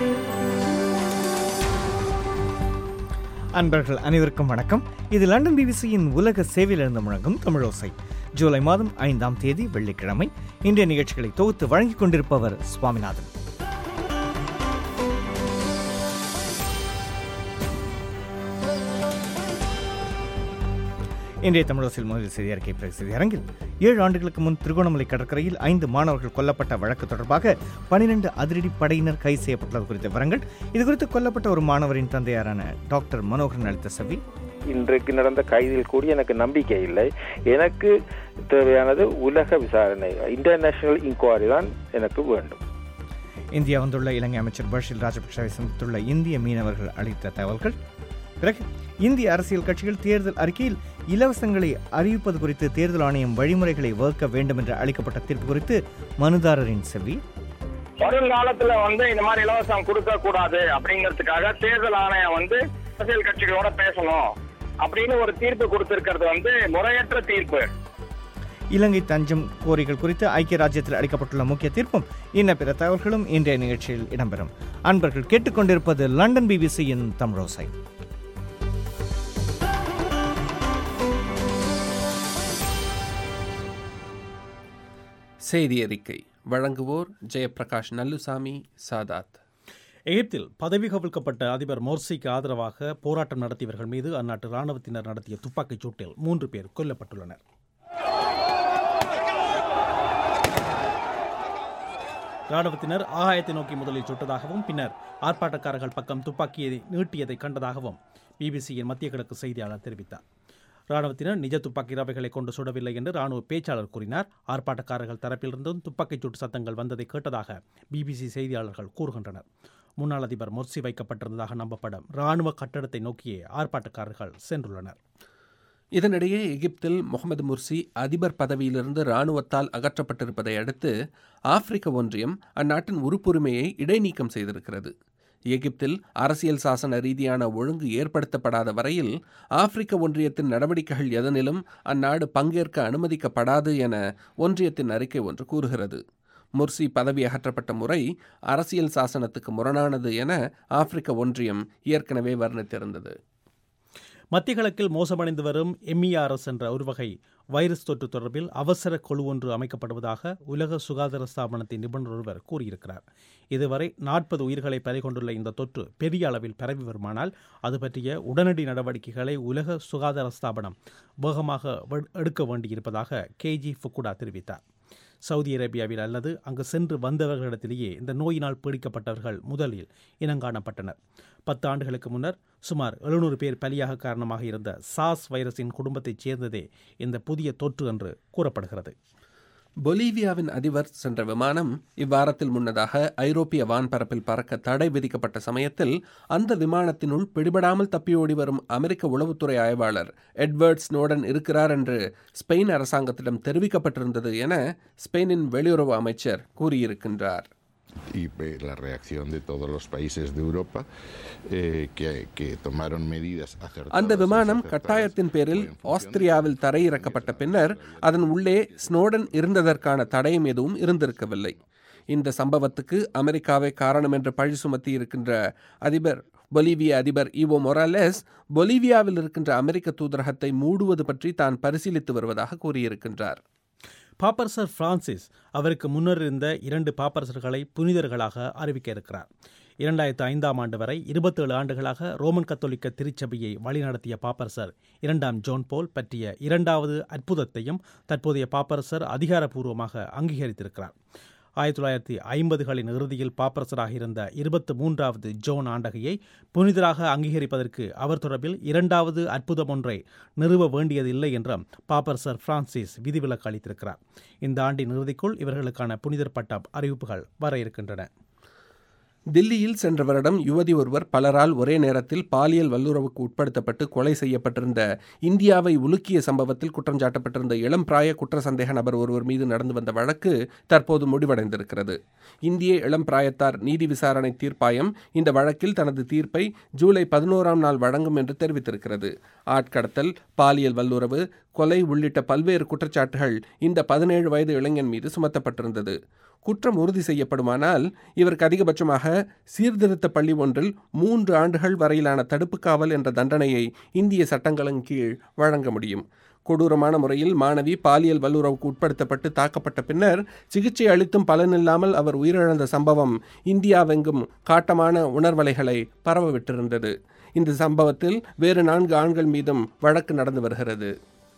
அன்பர்கள் அனைவருக்கும் வணக்கம் இது லண்டன் பிபிசியின் உலக சேவையிலிருந்து முழங்கும் தமிழோசை ஜூலை மாதம் ஐந்தாம் தேதி வெள்ளிக்கிழமை இன்றைய நிகழ்ச்சிகளை தொகுத்து வழங்கிக் கொண்டிருப்பவர் சுவாமிநாதன் இன்றைய தமிழகத்தில் முதல் செய்தி அறிக்கை பிறகு செய்தி அரங்கில் ஏழு ஆண்டுகளுக்கு முன் திருகோணமலை கடற்கரையில் ஐந்து மாணவர்கள் கொல்லப்பட்ட வழக்கு தொடர்பாக பனிரெண்டு அதிரடி படையினர் கைது செய்யப்பட்டுள்ளது குறித்த விவரங்கள் இதுகுறித்து கொல்லப்பட்ட ஒரு மாணவரின் தந்தையாரான டாக்டர் மனோகரன் அளித்த செவி இன்றைக்கு நடந்த கைதில் கூடி எனக்கு நம்பிக்கை இல்லை எனக்கு தேவையானது உலக விசாரணை இன்டர்நேஷனல் இன்கொயரி தான் எனக்கு வேண்டும் இந்தியா வந்துள்ள இலங்கை அமைச்சர் பஷீல் ராஜபக்சவை சந்தித்துள்ள இந்திய மீனவர்கள் அளித்த தகவல்கள் பிறகு இந்திய அரசியல் கட்சிகள் தேர்தல் அறிக்கையில் இலவசங்களை அறிவிப்பது குறித்து தேர்தல் ஆணையம் வழிமுறைகளை வகுக்க வேண்டும் என்று அளிக்கப்பட்ட தீர்ப்பு குறித்து மனுதாரரின் செவி வருங்காலத்துல வந்து இந்த மாதிரி இலவசம் கொடுக்க கூடாது அப்படிங்கிறதுக்காக தேர்தல் ஆணையம் வந்து அரசியல் கட்சிகளோட பேசணும் அப்படின்னு ஒரு தீர்ப்பு கொடுத்திருக்கிறது வந்து முறையற்ற தீர்ப்பு இலங்கை தஞ்சம் கோரிகள் குறித்து ஐக்கிய ராஜ்யத்தில் அளிக்கப்பட்டுள்ள முக்கிய தீர்ப்பும் இன்ன பிற தகவல்களும் இன்றைய நிகழ்ச்சியில் இடம்பெறும் அன்பர்கள் கேட்டுக்கொண்டிருப்பது லண்டன் பிபிசியின் தமிழோசை செய்தி அறிக்கை வழங்குவோர் ஜெயபிரகாஷ் நல்லுசாமி சாதாத் எகிப்தில் பதவி கவிழ்க்கப்பட்ட அதிபர் மோர்சிக்கு ஆதரவாக போராட்டம் நடத்தியவர்கள் மீது அந்நாட்டு ராணுவத்தினர் நடத்திய துப்பாக்கிச் சூட்டில் மூன்று பேர் கொல்லப்பட்டுள்ளனர் ராணுவத்தினர் ஆகாயத்தை நோக்கி முதலில் சுட்டதாகவும் பின்னர் ஆர்ப்பாட்டக்காரர்கள் பக்கம் துப்பாக்கியை நீட்டியதை கண்டதாகவும் பிபிசியின் மத்திய கிழக்கு செய்தியாளர் தெரிவித்தார் ராணுவத்தினர் நிஜ துப்பாக்கி ரவைகளை கொண்டு சுடவில்லை என்று ராணுவ பேச்சாளர் கூறினார் ஆர்ப்பாட்டக்காரர்கள் தரப்பிலிருந்தும் துப்பாக்கிச் சூட்டு சத்தங்கள் வந்ததை கேட்டதாக பிபிசி செய்தியாளர்கள் கூறுகின்றனர் முன்னாள் அதிபர் மொர்சி வைக்கப்பட்டிருந்ததாக நம்பப்படும் ராணுவ கட்டடத்தை நோக்கியே ஆர்ப்பாட்டக்காரர்கள் சென்றுள்ளனர் இதனிடையே எகிப்தில் முகமது முர்சி அதிபர் பதவியிலிருந்து இராணுவத்தால் அகற்றப்பட்டிருப்பதை அடுத்து ஆப்பிரிக்க ஒன்றியம் அந்நாட்டின் உறுப்புரிமையை இடைநீக்கம் செய்திருக்கிறது எகிப்தில் அரசியல் சாசன ரீதியான ஒழுங்கு ஏற்படுத்தப்படாத வரையில் ஆப்பிரிக்க ஒன்றியத்தின் நடவடிக்கைகள் எதனிலும் அந்நாடு பங்கேற்க அனுமதிக்கப்படாது என ஒன்றியத்தின் அறிக்கை ஒன்று கூறுகிறது முர்சி பதவி அகற்றப்பட்ட முறை அரசியல் சாசனத்துக்கு முரணானது என ஆப்பிரிக்க ஒன்றியம் ஏற்கனவே வர்ணித்திருந்தது மத்திய கிழக்கில் மோசமடைந்து வரும் எம்இஆர்எஸ் என்ற ஒரு வகை வைரஸ் தொற்று தொடர்பில் அவசர குழு ஒன்று அமைக்கப்படுவதாக உலக சுகாதார ஸ்தாபனத்தின் நிபுணர் ஒருவர் கூறியிருக்கிறார் இதுவரை நாற்பது உயிர்களை பறிகொண்டுள்ள இந்த தொற்று பெரிய அளவில் பரவி வருமானால் அது பற்றிய உடனடி நடவடிக்கைகளை உலக சுகாதார ஸ்தாபனம் வேகமாக எடுக்க வேண்டியிருப்பதாக கேஜி ஃபுக்குடா தெரிவித்தார் சவுதி அரேபியாவில் அல்லது அங்கு சென்று வந்தவர்களிடத்திலேயே இந்த நோயினால் பீடிக்கப்பட்டவர்கள் முதலில் இனங்காணப்பட்டனர் பத்து ஆண்டுகளுக்கு முன்னர் சுமார் எழுநூறு பேர் பலியாக காரணமாக இருந்த சாஸ் வைரஸின் குடும்பத்தைச் சேர்ந்ததே இந்த புதிய தொற்று என்று கூறப்படுகிறது பொலிவியாவின் அதிபர் சென்ற விமானம் இவ்வாரத்தில் முன்னதாக ஐரோப்பிய வான்பரப்பில் பறக்க தடை விதிக்கப்பட்ட சமயத்தில் அந்த விமானத்தினுள் பிடிபடாமல் தப்பியோடி வரும் அமெரிக்க உளவுத்துறை ஆய்வாளர் எட்வர்ட் ஸ்னோடன் இருக்கிறார் என்று ஸ்பெயின் அரசாங்கத்திடம் தெரிவிக்கப்பட்டிருந்தது என ஸ்பெயினின் வெளியுறவு அமைச்சர் கூறியிருக்கின்றார் y la reacción de todos los países de Europa eh, que, que tomaron medidas அந்த விமானம் கட்டாயத்தின் பேரில் ஆஸ்திரியாவில் தரையிறக்கப்பட்ட பின்னர் அதன் உள்ளே ஸ்னோடன் இருந்ததற்கான தடயம் எதுவும் இருந்திருக்கவில்லை இந்த சம்பவத்துக்கு அமெரிக்காவை காரணம் என்று பழி சுமத்தி இருக்கின்ற அதிபர் பொலிவிய அதிபர் ஈவோ மொராலெஸ் பொலிவியாவில் இருக்கின்ற அமெரிக்க தூதரகத்தை மூடுவது பற்றி தான் பரிசீலித்து வருவதாக கூறியிருக்கின்றார் பாப்பரசர் பிரான்சிஸ் அவருக்கு முன்னர் இருந்த இரண்டு பாப்பரசர்களை புனிதர்களாக அறிவிக்க இருக்கிறார் இரண்டாயிரத்து ஐந்தாம் ஆண்டு வரை இருபத்தேழு ஆண்டுகளாக ரோமன் கத்தோலிக்க திருச்சபையை வழிநடத்திய பாப்பரசர் இரண்டாம் ஜோன் போல் பற்றிய இரண்டாவது அற்புதத்தையும் தற்போதைய பாப்பரசர் அதிகாரப்பூர்வமாக அங்கீகரித்திருக்கிறார் ஆயிரத்தி தொள்ளாயிரத்தி ஐம்பதுகளின் இறுதியில் பாப்பரசராக இருந்த இருபத்தி மூன்றாவது ஜோன் ஆண்டகையை புனிதராக அங்கீகரிப்பதற்கு அவர் தொடர்பில் இரண்டாவது அற்புதம் ஒன்றை நிறுவ வேண்டியதில்லை என்றும் பாப்பரசர் பிரான்சிஸ் விதிவிலக்கு அளித்திருக்கிறார் இந்த ஆண்டின் இறுதிக்குள் இவர்களுக்கான புனிதர் பட்டம் அறிவிப்புகள் வர இருக்கின்றன தில்லியில் சென்ற வருடம் யுவதி ஒருவர் பலரால் ஒரே நேரத்தில் பாலியல் வல்லுறவுக்கு உட்படுத்தப்பட்டு கொலை செய்யப்பட்டிருந்த இந்தியாவை உலுக்கிய சம்பவத்தில் குற்றம் சாட்டப்பட்டிருந்த இளம் பிராய குற்ற சந்தேக நபர் ஒருவர் மீது நடந்து வந்த வழக்கு தற்போது முடிவடைந்திருக்கிறது இந்திய இளம் பிராயத்தார் நீதி விசாரணை தீர்ப்பாயம் இந்த வழக்கில் தனது தீர்ப்பை ஜூலை பதினோராம் நாள் வழங்கும் என்று தெரிவித்திருக்கிறது ஆட்கடத்தல் பாலியல் வல்லுறவு கொலை உள்ளிட்ட பல்வேறு குற்றச்சாட்டுகள் இந்த பதினேழு வயது இளைஞன் மீது சுமத்தப்பட்டிருந்தது குற்றம் உறுதி செய்யப்படுமானால் இவருக்கு அதிகபட்சமாக சீர்திருத்த பள்ளி ஒன்றில் மூன்று ஆண்டுகள் வரையிலான தடுப்பு காவல் என்ற தண்டனையை இந்திய சட்டங்களின் கீழ் வழங்க முடியும் கொடூரமான முறையில் மாணவி பாலியல் வல்லுறவுக்கு உட்படுத்தப்பட்டு தாக்கப்பட்ட பின்னர் சிகிச்சை அளித்தும் பலனில்லாமல் அவர் உயிரிழந்த சம்பவம் இந்தியாவெங்கும் காட்டமான உணர்வலைகளை பரவவிட்டிருந்தது இந்த சம்பவத்தில் வேறு நான்கு ஆண்கள் மீதும் வழக்கு நடந்து வருகிறது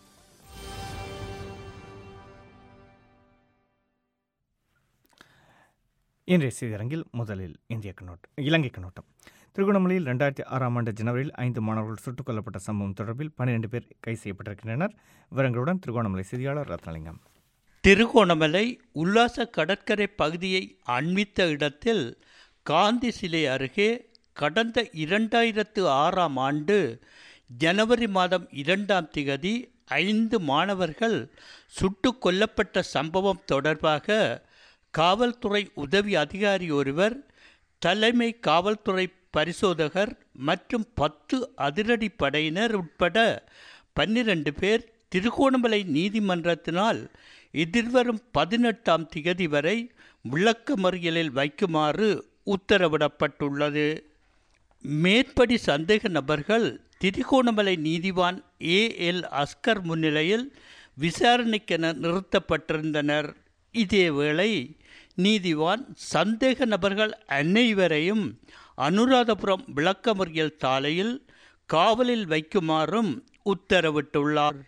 இன்றைய செய்தியரங்கில் முதலில் இந்திய கண்ணோட்டம் இலங்கை கண்ணோட்டம் திருகோணமலையில் ரெண்டாயிரத்தி ஆறாம் ஆண்டு ஜனவரியில் ஐந்து மாணவர்கள் சுட்டுக் கொல்லப்பட்ட சம்பவம் தொடர்பில் பன்னிரண்டு பேர் கைது செய்யப்பட்டிருக்கின்றனர் விவரங்களுடன் திருகோணமலை செய்தியாளர் ரத்னலிங்கம் திருகோணமலை உல்லாச கடற்கரை பகுதியை அண்மித்த இடத்தில் காந்தி சிலை அருகே கடந்த இரண்டாயிரத்து ஆறாம் ஆண்டு ஜனவரி மாதம் இரண்டாம் திகதி ஐந்து மாணவர்கள் சுட்டுக் கொல்லப்பட்ட சம்பவம் தொடர்பாக காவல்துறை உதவி அதிகாரி ஒருவர் தலைமை காவல்துறை பரிசோதகர் மற்றும் பத்து அதிரடி படையினர் உட்பட பன்னிரண்டு பேர் திருகோணமலை நீதிமன்றத்தினால் எதிர்வரும் பதினெட்டாம் திகதி வரை விளக்கமறியலில் வைக்குமாறு உத்தரவிடப்பட்டுள்ளது மேற்படி சந்தேக நபர்கள் திருகோணமலை நீதிவான் ஏ எல் அஸ்கர் முன்னிலையில் விசாரணைக்கென நிறுத்தப்பட்டிருந்தனர் இதேவேளை நீதிவான் சந்தேக நபர்கள் அனைவரையும் அனுராதபுரம் விளக்கமறியல் சாலையில் காவலில் வைக்குமாறும் உத்தரவிட்டுள்ளார்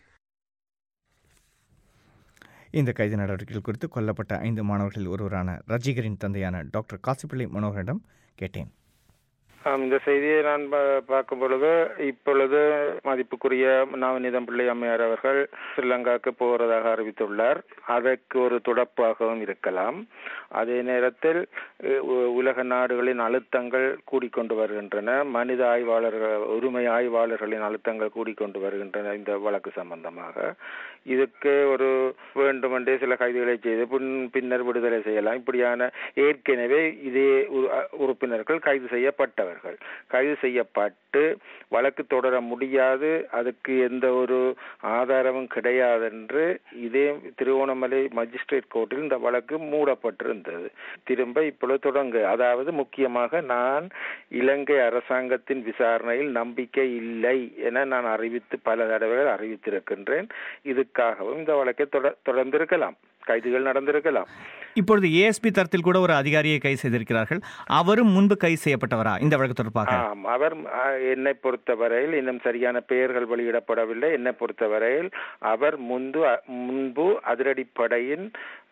இந்த கைது நடவடிக்கைகள் குறித்து கொல்லப்பட்ட ஐந்து மாணவர்களில் ஒருவரான ரஜிகரின் தந்தையான டாக்டர் காசிப்பிள்ளை மனோகரிடம் கேட்டேன் ஆம், இந்த செய்தியை நான் பா- பார்க்கும் பொழுது இப்பொழுது மதிப்புக்குரிய நவநீதம் பிள்ளை அம்மையார் அவர்கள் ஸ்ரீலங்காவுக்கு போகிறதாக அறிவித்துள்ளார் அதற்கு ஒரு தொடப்பாகவும் இருக்கலாம் அதே நேரத்தில் அஹ், உ- உலக நாடுகளின் அழுத்தங்கள் கூடிக்கொண்டு வருகின்றன மனித ஆய்வாளர்கள் உரிமை ஆய்வாளர்களின் அழுத்தங்கள் கூடிக்கொண்டு வருகின்றன இந்த வழக்கு சம்பந்தமாக இதுக்கு ஒரு வேண்டுமென்றே சில கைதுகளை செய்து பின்- பின்னர் விடுதலை செய்யலாம் இப்படியான ஏற்கனவே இதே உறு- அ- உறுப்பினர்கள் கைது செய்யப்பட்டவர்கள் கைது செய்யப்பட்டு வழக்கு தொடர முடியாது அதுக்கு எந்த ஒரு ஆதாரமும் கிடையாது என்று இதே திருவோணமலை மஜிஸ்ட்ரேட் கோர்ட்டில் இந்த வழக்கு மூடப்பட்டிருந்தது திரும்ப இப்பொழுது தொடங்கு அதாவது முக்கியமாக நான் இலங்கை அரசாங்கத்தின் விசாரணையில் நம்பிக்கை இல்லை என நான் அறிவித்து பல தடவைகள் அறிவித்திருக்கின்றேன் இதுக்காகவும் இந்த வழக்கை தொட- தொடர்ந்திருக்கலாம் கைதுகள் நடந்திருக்கலாம் இப்பொழுது ஏஎஸ்பி தரத்தில் கூட ஒரு அதிகாரியை கைது செய்திருக்கிறார்கள் அவரும் முன்பு கைது செய்யப்பட்டவரா இந்த வழக்கு தொடர்பாக ஆம் அவர் அ, என்னை பொறுத்தவரையில் இன்னும் சரியான பெயர்கள் வெளியிடப்படவில்லை என்னை பொறுத்தவரையில் அவர் முன்பு அ, முன்பு அதிரடிப்படையின்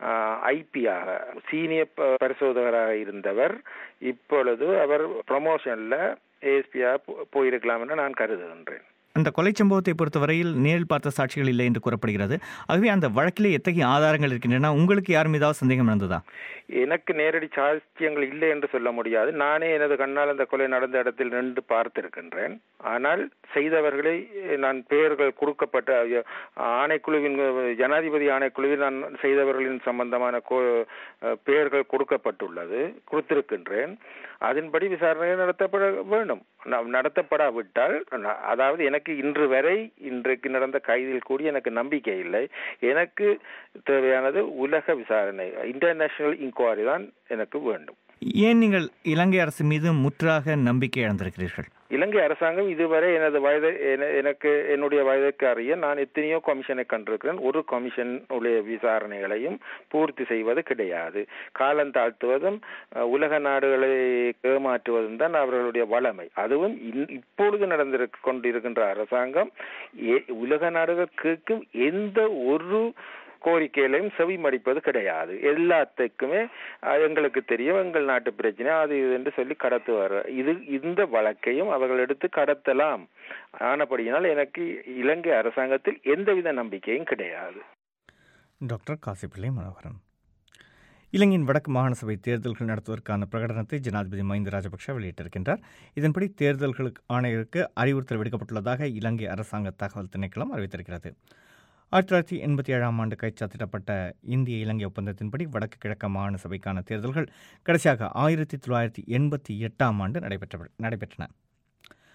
ஐபியாக சீனியர் ப- பரிசோதகராக இருந்தவர் இப்பொழுது அவர் ப்ரமோஷன்ல ஏஎஸ்பியா போயிருக்கலாம் என நான் கருதுகின்றேன் அந்த கொலை சம்பவத்தை பொறுத்தவரையில் நேரில் பார்த்த சாட்சிகள் இல்லை என்று கூறப்படுகிறது ஆகவே அந்த வழக்கிலே எத்தகைய ஆதாரங்கள் இருக்கின்றன உங்களுக்கு யார் மீதாவது சந்தேகம் இருந்ததா எனக்கு நேரடி சாட்சியங்கள் இல்லை என்று சொல்ல முடியாது நானே எனது கண்ணால் அந்த கொலை நடந்த இடத்தில் நின்று பார்த்திருக்கின்றேன் ஆனால் செய்தவர்களை நான் பெயர்கள் கொடுக்கப்பட்ட அஹ், ஆணைக்குழுவின் ஜனாதிபதி ஆணைக்குழுவில் நான் செய்தவர்களின் சம்பந்தமான கோ- அஹ், பெயர்கள் கொடுக்கப்பட்டுள்ளது கொடுத்திருக்கின்றேன் அதன்படி விசாரணை நடத்தப்பட வேண்டும் ந- நடத்தப்படாவிட்டால் ந- அதாவது எனக்கு இன்று வரை இன்றைக்கு நடந்த கைதில் கூடி எனக்கு நம்பிக்கை இல்லை எனக்கு தேவையானது உலக விசாரணை இன்டர்நேஷனல் இன்கொயரி தான் எனக்கு வேண்டும் ஏன் நீங்கள் இலங்கை அரசு மீது முற்றாக நம்பிக்கை இழந்திருக்கிறீர்கள் இலங்கை அரசாங்கம் இதுவரை எனது வயது என- எனக்கு என்னுடைய வயதுக்கு அறிய நான் எத்தனையோ கமிஷனை கண்டிருக்கிறேன் ஒரு கமிஷன் உடைய விசாரணைகளையும் பூர்த்தி செய்வது கிடையாது காலம் தாழ்த்துவதும் அஹ், உலக நாடுகளை ஏமாற்றுவதும் தான் அவர்களுடைய வளமை அதுவும் இன்- இப்பொழுது நடந்திருக்க கொண்டிருக்கின்ற அரசாங்கம் எ- உலக நாடுகள் கேட்கும் எந்த ஒரு கோரிக்கைகளையும் செவி மடிப்பது கிடையாது எல்லாத்துக்குமே அஹ், எங்களுக்கு தெரியும் எங்கள் நாட்டு பிரச்சனை அது இது என்று சொல்லி கடத்துவார் இது இந்த வழக்கையும் அவர்கள் எடுத்து கடத்தலாம் ஆனபடியினால் எனக்கு இலங்கை அரசாங்கத்தில் எந்தவித நம்பிக்கையும் கிடையாது டாக்டர் காசிப்பிள்ளை மனோகரன் இலங்கையின் வடக்கு மாகாண சபை தேர்தல்கள் நடத்துவதற்கான பிரகடனத்தை ஜனாதிபதி மஹிந்த ராஜபக்ஷ வெளியிட்டிருக்கின்றார் இதன்படி தேர்தல்களுக்கு ஆணையருக்கு அறிவுறுத்தல் விடுக்கப்பட்டுள்ளதாக இலங்கை அரசாங்க தகவல் திணைக்களம் அறிவித்திருக்கிறது ஆயிரத்தி தொள்ளாயிரத்தி எண்பத்தி ஏழாம் ஆண்டு கைச்சாத்திடப்பட்ட இந்திய இலங்கை ஒப்பந்தத்தின்படி வடக்கு கிழக்கு மாகாண சபைக்கான தேர்தல்கள் கடைசியாக ஆயிரத்தி தொள்ளாயிரத்தி எண்பத்தி எட்டாம் ஆண்டு நடைபெற்ற நடைபெற்றன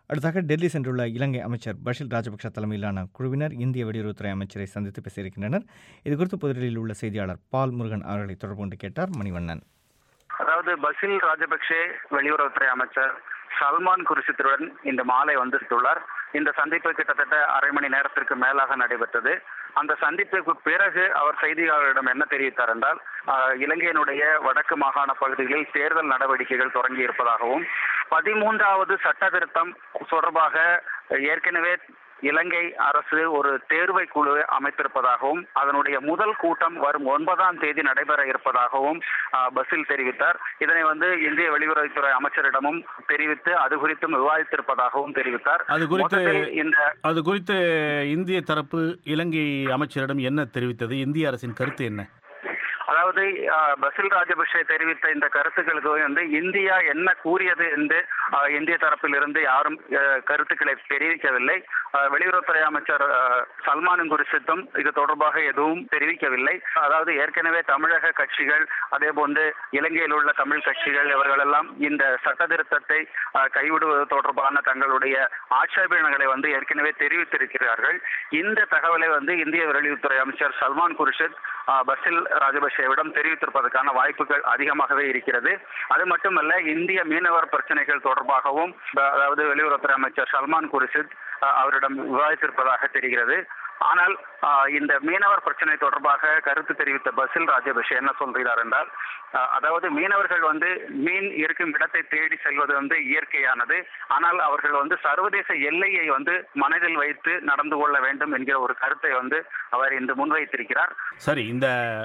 அடுத்தாக டெல்லி சென்றுள்ள இலங்கை அமைச்சர் பஷில் ராஜபக்ஷ தலைமையிலான குழுவினர் இந்திய வெளியுறவுத்துறை அமைச்சரை சந்தித்து பேசியிருக்கின்றனர் இதுகுறித்து புதுடில்லியில் உள்ள செய்தியாளர் பால் முருகன் அவர்களை தொடர்பு கொண்டு கேட்டார் மணிவண்ணன் அதாவது பசில் ராஜபக்சே வெளியுறவுத்துறை அமைச்சர் சல்மான் குருசித்துடன் இந்த மாலை வந்துள்ளார் இந்த சந்திப்பு கிட்டத்தட்ட அரை மணி நேரத்திற்கு மேலாக நடைபெற்றது அந்த சந்திப்புக்கு பிறகு அவர் செய்தியாளர்களிடம் என்ன தெரிவித்தார் என்றால் ஆஹ், இலங்கையினுடைய வடக்கு மாகாண பகுதிகளில் தேர்தல் நடவடிக்கைகள் தொடங்கி இருப்பதாகவும் பதிமூன்றாவது சட்ட திருத்தம் தொடர்பாக ஏற்கனவே இலங்கை அரசு ஒரு தேர்வை குழு அமைத்திருப்பதாகவும் அதனுடைய முதல் கூட்டம் வரும் ஒன்பதாம் தேதி நடைபெற இருப்பதாகவும் ஆஹ், பசில் தெரிவித்தார் இதனை வந்து இந்திய வெளியுறவுத்துறை அமைச்சரிடமும் தெரிவித்து அது குறித்தும் விவாதித்திருப்பதாகவும் தெரிவித்தார் அது குறித்து மொத்தத்தில் இந்த அது குறித்து இந்திய தரப்பு இலங்கை அமைச்சரிடம் என்ன தெரிவித்தது இந்திய அரசின் கருத்து என்ன அதாவது ஆஹ், பசில் ராஜபக்சே தெரிவித்த இந்த கருத்துக்களுக்கு வந்து இந்தியா என்ன கூறியது என்று ஆஹ், இந்திய தரப்பில் இருந்து யாரும் ஆஹ், கருத்துக்களை தெரிவிக்கவில்லை ஆஹ், வெளியுறவுத்துறை அமைச்சர் ஆஹ், சல்மான் குரிசித்தும் இது தொடர்பாக எதுவும் தெரிவிக்கவில்லை அதாவது ஏற்கனவே தமிழக கட்சிகள் அதே போன்று இலங்கையில் உள்ள தமிழ் கட்சிகள் இவர்களெல்லாம் இந்த சட்ட திருத்தத்தை ஆஹ், கைவிடுவது தொடர்பான தங்களுடைய ஆட்சேபனைகளை வந்து ஏற்கனவே தெரிவித்திருக்கிறார்கள் இந்த தகவலை வந்து இந்திய வெளியுறவுத்துறை அமைச்சர் சல்மான் குர்ஷித் ஆஹ், பசில் ராஜபக்சேவிடம் தெரிவித்திருப்பதற்கான வாய்ப்புகள் அதிகமாகவே இருக்கிறது அது மட்டுமல்ல இந்திய மீனவர் பிரச்சனைகள் தொடர்பாகவும் அஹ், அதாவது வெளியுறவுத்துறை அமைச்சர் சல்மான் குர்ஷித் ஆஹ், அவரிடம் விவாதித்திருப்பதாக தெரிகிறது ஆனால் ஆஹ், இந்த மீனவர் பிரச்சனை தொடர்பாக கருத்து தெரிவித்த பசில் ராஜபக்ஷ என்ன சொல்கிறார் என்றால் ஆஹ், அதாவது மீனவர்கள் வந்து மீன் இருக்கும் இடத்தை தேடி செல்வது வந்து இயற்கையானது ஆனால் அவர்கள் வந்து சர்வதேச எல்லையை வந்து மனதில் வைத்து நடந்து கொள்ள வேண்டும் என்கிற ஒரு கருத்தை வந்து அவர் இன்று முன்வைத்திருக்கிறார் சரி இந்த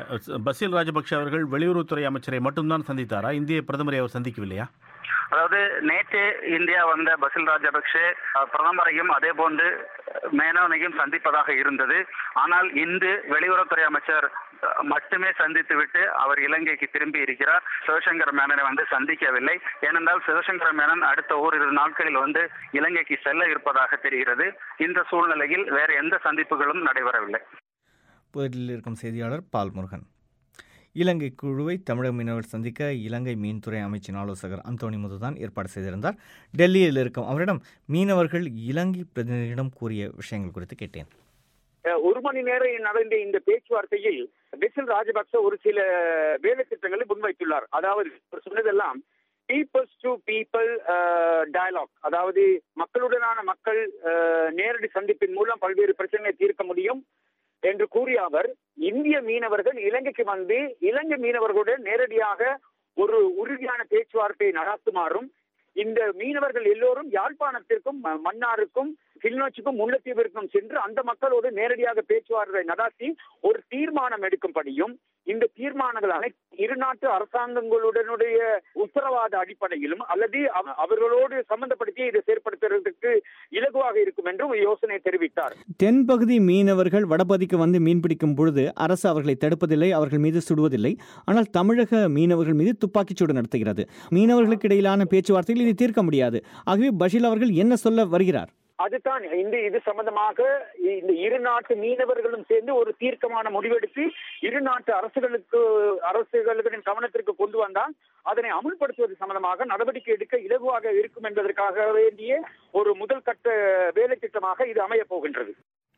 பசில் ராஜபக்ஷ அவர்கள் வெளியுறவுத்துறை அமைச்சரை மட்டும்தான் சந்தித்தாரா இந்திய பிரதமரை அவர் சந்திக்கவில்லையா அதாவது நேற்று இந்தியா வந்த பசில் ராஜபக்சே அஹ், பிரதமரையும் அதே போன்று அஹ், மேனோனையும் சந்திப்பதாக இருந்தது ஆனால் இன்று வெளியுறவுத்துறை அமைச்சர் அஹ், மட்டுமே சந்தித்துவிட்டு அவர் இலங்கைக்கு திரும்பி இருக்கிறார் சிவசங்கர் மேனனை வந்து சந்திக்கவில்லை ஏனென்றால் சிவசங்கர் மேனன் அடுத்த ஓரிரு நாட்களில் வந்து இலங்கைக்கு செல்ல இருப்பதாக தெரிகிறது இந்த சூழ்நிலையில் வேறு எந்த சந்திப்புகளும் நடைபெறவில்லை புதுடில்லியில் இருக்கும் செய்தியாளர் பால் முருகன் இலங்கை குழுவை தமிழக மீனவர்கள் சந்திக்க இலங்கை மீன்துறை அமைச்சின் ஆலோசகர் அந்தோணி முதுதான் ஏற்பாடு செய்திருந்தார் டெல்லியில் இருக்கும் அவரிடம் மீனவர்கள் இலங்கை பிரதிநிதியிடம் கூறிய விஷயங்கள் குறித்து கேட்டேன் அஹ் ஒரு மணி நேரம் நடந்த இந்த பேச்சுவார்த்தையில் பெசில் ராஜபக்ச ஒரு சில வேலை திட்டங்களை முன்வைத்துள்ளார் அதாவது அவர் சொன்னதெல்லாம் பீப்புள்ஸ் டு பீப்புள் டயலாக் அதாவது மக்களுடனான மக்கள் அஹ், நேரடி சந்திப்பின் மூலம் பல்வேறு பிரச்சனைகளை தீர்க்க முடியும் என்று கூறிய அவர் இந்திய மீனவர்கள் இலங்கைக்கு வந்து இலங்கை மீனவர்களுடன் நேரடியாக ஒரு உறுதியான பேச்சுவார்த்தையை நடாத்துமாறும் இந்த மீனவர்கள் எல்லோரும் யாழ்ப்பாணத்திற்கும் ம- மன்னாருக்கும் கிளிநொச்சிக்கும் முல்லைத்தீவிற்கும் சென்று அந்த மக்களோடு நேரடியாக பேச்சுவார்த்தை நடாத்தி ஒரு தீர்மானம் எடுக்கும்படியும் இந்த தீர்மானங்கள் அனைத்து இரு நாட்டு அரசாங்கங்களுடனுடைய உத்தரவாத அடிப்படையிலும் அல்லது அவ- அவர்களோடு சம்பந்தப்படுத்தி இதை செயற்படுத்துறதுக்கு இலகுவாக இருக்கும் என்றும் யோசனை தெரிவித்தார் தென்பகுதி மீனவர்கள் வடபகுதிக்கு வந்து மீன்பிடிக்கும் பொழுது அரசு அவர்களை தடுப்பதில்லை அவர்கள் மீது சுடுவதில்லை ஆனால் தமிழக மீனவர்கள் மீது துப்பாக்கிச் சூடு நடத்துகிறது மீனவர்களுக்கு இடையிலான பேச்சுவார்த்தையில் இதை தீர்க்க முடியாது ஆகவே பஷீல் அவர்கள் என்ன சொல்ல வருகிறார் அதுதான் இந்த இது சம்பந்தமாக இந்த இரு நாட்டு மீனவர்களும் சேர்ந்து ஒரு தீர்க்கமான முடிவெடுத்து இரு நாட்டு அரசுகளுக்கு அரசுகளின் கவனத்திற்கு கொண்டு வந்தால் அதனை அமுல்படுத்துவது சம்பந்தமாக நடவடிக்கை எடுக்க இலகுவாக இருக்கும் என்பதற்காக வேண்டிய ஒரு முதல் கட்ட வேலை திட்டமாக இது அமையப் போகின்றது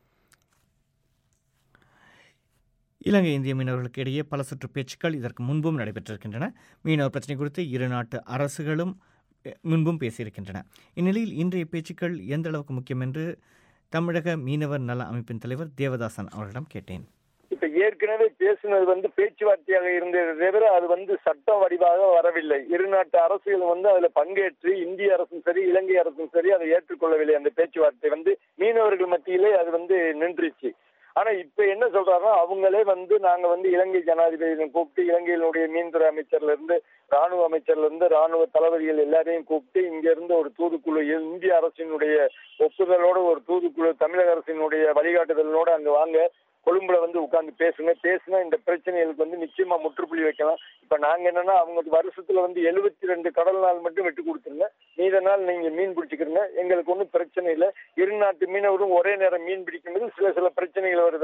இலங்கை இந்திய மீனவர்களுக்கு இடையே பல சுற்று பேச்சுக்கள் இதற்கு முன்பும் நடைபெற்றிருக்கின்றன மீனவர் பிரச்சனை குறித்து இரு நாட்டு அரசுகளும் அஹ், முன்பும் பேசியிருக்கின்றன இந்நிலையில் இன்றைய பேச்சுக்கள் எந்த அளவுக்கு முக்கியம் என்று தமிழக மீனவர் நல அமைப்பின் தலைவர் தேவதாசன் அவர்களிடம் கேட்டேன் இப்ப ஏற்கனவே பேசுனது வந்து பேச்சுவார்த்தையாக இருந்ததை தவிர அது வந்து சட்ட வடிவாக வரவில்லை இரு நாட்டு அரசுகள் வந்து அதுல பங்கேற்று இந்திய அரசும் சரி இலங்கை அரசும் சரி அதை ஏற்றுக்கொள்ளவில்லை அந்த பேச்சுவார்த்தை வந்து மீனவர்கள் மத்தியிலே அது வந்து நின்றுச்சு ஆனா இப்ப என்ன சொல்றாங்கன்னா அவங்களே வந்து நாங்க வந்து இலங்கை ஜனாதிபதியை கூப்பிட்டு இலங்கையினுடைய மீன்துறை அமைச்சர்ல இருந்து ராணுவ அமைச்சர்ல இருந்து ராணுவ தளபதிகள் எல்லாரையும் கூப்பிட்டு இங்க இருந்து ஒரு தூதுக்குழு இந்திய அரசினுடைய ஒப்புதலோட ஒரு தூதுக்குழு தமிழக அரசினுடைய வழிகாட்டுதலோட அங்க வாங்க கொழும்புல வந்து உட்கார்ந்து பேசுங்க பேசுனா இந்த பிரச்சனைகளுக்கு வந்து நிச்சயமா முற்றுப்புள்ளி வைக்கலாம் இப்ப நாங்க என்னன்னா அவங்க வருஷத்துல வந்து எழுபத்தி ரெண்டு கடல் நாள் மட்டும் விட்டு கொடுத்துருங்க மீத நாள் நீங்க மீன் பிடிச்சுக்கிறீங்க எங்களுக்கு ஒன்றும் பிரச்சனை இல்லை இரு நாட்டு மீனவரும் ஒரே நேரம் மீன் பிடிக்கும் போது சில சில பிரச்சனைகள் வருது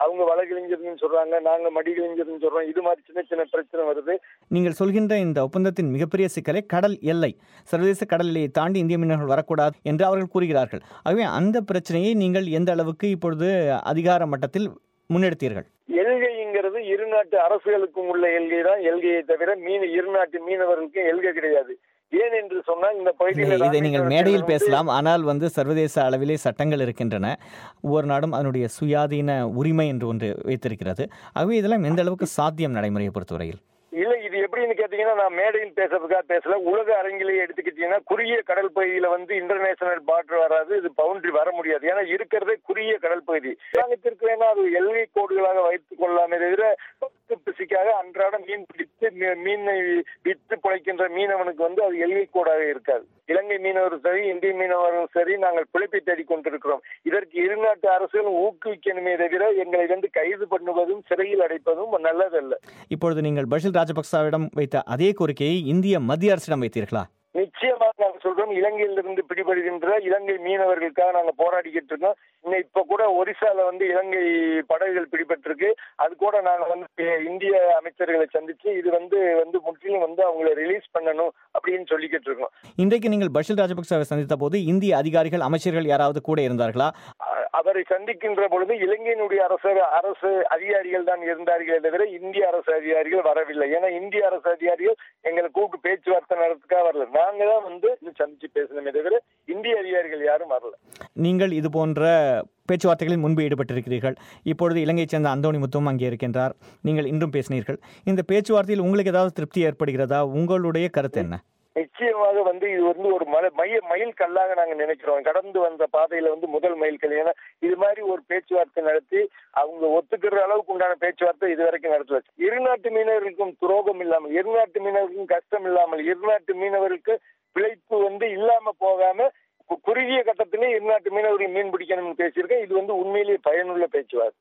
அவங்க வளகிழிஞ்சதுன்னு சொல்றாங்க நாங்க மடிகிழிஞ்சதுன்னு சொல்றோம் இது மாதிரி சின்ன சின்ன பிரச்சனை வருது நீங்கள் சொல்கின்ற இந்த ஒப்பந்தத்தின் மிகப்பெரிய சிக்கலை கடல் எல்லை சர்வதேச கடல் எல்லையை தாண்டி இந்திய மீனவர்கள் வரக்கூடாது என்று அவர்கள் கூறுகிறார்கள் ஆகவே அந்த பிரச்சனையை நீங்கள் எந்த அளவுக்கு இப்பொழுது அதிகார மட்டத்தில் முன்னெடுத்தீர்கள் எல்கைங்கிறது இரு நாட்டு அரசுகளுக்கும் உள்ள எல்கை தான் எல்கையை தவிர மீன் இரு நாட்டு மீனவர்களுக்கு எல்கை கிடையாது ஏன் என்று சொன்னால் இந்த பகுதியில் இதை நீங்கள் மேடையில் பேசலாம் ஆனால் வந்து சர்வதேச அளவிலே சட்டங்கள் இருக்கின்றன ஒவ்வொரு நாடும் அதனுடைய சுயாதீன உரிமை என்று ஒன்று வைத்திருக்கிறது ஆகவே இதெல்லாம் எந்த அளவுக்கு சாத்தியம் நடைமுறையை பொறுத்தவரையில் இல்ல இது எப்படின்னு கேட்டீங்கன்னா நான் மேடையில் பேசுறதுக்காக பேசல உலக அரங்கிலேயே எடுத்துக்கிட்டீங்கன்னா குறுகிய கடல் பகுதியில வந்து இன்டர்நேஷனல் பார்டர் வராது இது பவுண்டரி வர முடியாது ஏன்னா இருக்கிறதே குறுகிய கடல் பகுதி அரசாங்கத்திற்கு வேணா அது எல்லை கோடுகளாக வைத்துக் கொள்ளாமே தவிர பிசிக்காக அன்றாடம் மீன் பிடித்து மீ- மீனை விற்று பிழைக்கின்ற மீனவனுக்கு வந்து அது எல்லை கோடாக இருக்காது இலங்கை மீனவரும் சரி இந்திய மீனவரும் சரி நாங்கள் பிழைப்பை தேடிக் கொண்டிருக்கிறோம் இதற்கு இருநாட்டு அரசுகளும் ஊக்குவிக்கணுமே தவிர எங்களை வந்து கைது பண்ணுவதும் சிறையில் அடைப்பதும் நல்லதல்ல இப்பொழுது நீங்கள் பஷில் ராஜபக்சாவிடம் வைத்த அதே கோரிக்கையை இந்திய மத்திய அரசிடம் வைத்தீர்களா நிச்சயமாக நாங்க சொல்றோம் இலங்கையிலிருந்து பிடிபடுகின்ற இலங்கை மீனவர்களுக்காக நாங்க போராடிக்கிட்டு இருக்கோம் இன்னும் இப்ப கூட ஒரிசால வந்து இலங்கை படகுகள் பிடிபட்டிருக்கு அது கூட நாங்க வந்து இந்திய அமைச்சர்களை சந்திச்சு இது வந்து வந்து முற்றிலும் வந்து அவங்களை ரிலீஸ் பண்ணணும் அப்படின்னு சொல்லிக்கிட்டு இருக்கோம் இன்றைக்கு நீங்கள் பஷில் ராஜபக்சாவை சந்தித்த போது இந்திய அதிகாரிகள் அமைச்சர்கள் யாராவது கூட இருந்தார்களா அ- அவரை சந்திக்கின்ற பொழுது இலங்கையினுடைய அரசு அரசு அதிகாரிகள் தான் இருந்தார்களே தவிர இந்திய அரசு அதிகாரிகள் வரவில்லை ஏன்னா இந்திய அரசு அதிகாரிகள் எங்களை கூப்பிட்டு பேச்சுவார்த்தை நடத்துக்காக வரல நாங்க தான் வந்து இன்னும் சந்திச்சு பேசணுமே தவிர இந்திய அதிகாரிகள் யாரும் வரல நீங்கள் இது போன்ற பேச்சுவார்த்தைகளில் முன்பு ஈடுபட்டிருக்கிறீர்கள் இப்பொழுது இலங்கையைச் சேர்ந்த அந்தோணி முத்துவும் அங்கே இருக்கின்றார் நீங்கள் இன்றும் பேசினீர்கள் இந்த பேச்சுவார்த்தையில் உங்களுக்கு ஏதாவது திருப்தி ஏற்படுகிறதா உங்களுடைய கருத்து என்ன நிச்சயமாக வந்து இது வந்து ஒரு மலை மைய மைல் கல்லாக நாங்க நினைக்கிறோம் கடந்து வந்த பாதையில வந்து முதல் மைல் கல் ஏன்னா இது மாதிரி ஒரு பேச்சுவார்த்தை நடத்தி அவங்க ஒத்துக்கிற அளவுக்கு உண்டான பேச்சுவார்த்தை இது வரைக்கும் நடத்தல இருநாட்டு மீனவர்களுக்கும் துரோகம் இல்லாமல் இருநாட்டு மீனவர்களுக்கும் கஷ்டம் இல்லாமல் இருநாட்டு மீனவர்களுக்கு பிழைப்பு வந்து இல்லாம போகாம கு- குறுகிய கட்டத்திலே இருநாட்டு மீனவர்கள் மீன் பிடிக்கணும்னு பேசியிருக்கேன் இது வந்து உண்மையிலேயே பயனுள்ள பேச்சுவார்த்தை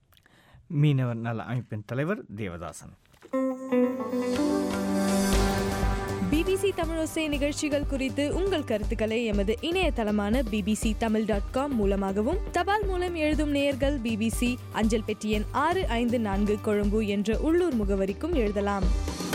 மீனவர் நல அமைப்பின் தலைவர் தேவதாசன் பிபிசி தமிழோசை நிகழ்ச்சிகள் குறித்து உங்கள் கருத்துக்களை எமது இணையதளமான பிபிசி தமிழ் டாட் காம் மூலமாகவும் தபால் மூலம் எழுதும் நேயர்கள் பிபிசி அஞ்சல் பெட்டி எண் ஆறு ஐந்து நான்கு கொழும்பு என்ற உள்ளூர் முகவரிக்கும் எழுதலாம்